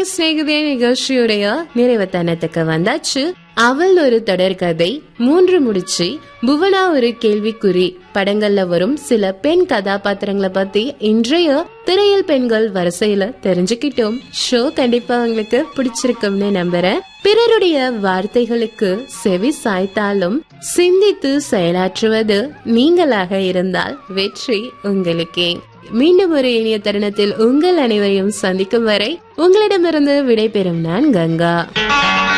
சிநேகிதே நிகழ்ச்சியுடைய நிறைவுத்தனத்துக்கு வந்தாச்சு அவள் ஒரு தொடர்கதை மூன்று முடிச்சு புவனா ஒரு கேள்விக்குறி படங்கள்ல வரும் சில பெண் கதாபாத்திரங்களை பத்தி இன்றைய திரையில் பெண்கள் வரிசையில தெரிஞ்சுக்கிட்டோம் ஷோ கண்டிப்பா உங்களுக்கு பிடிச்சிருக்கும்னு நம்புறேன் பிறருடைய வார்த்தைகளுக்கு செவி சாய்த்தாலும் சிந்தித்து செயலாற்றுவது நீங்களாக இருந்தால் வெற்றி உங்களுக்கே மீண்டும் ஒரு இனிய தருணத்தில் உங்கள் அனைவரையும் சந்திக்கும் வரை உங்களிடமிருந்து விடைபெறும் நான் கங்கா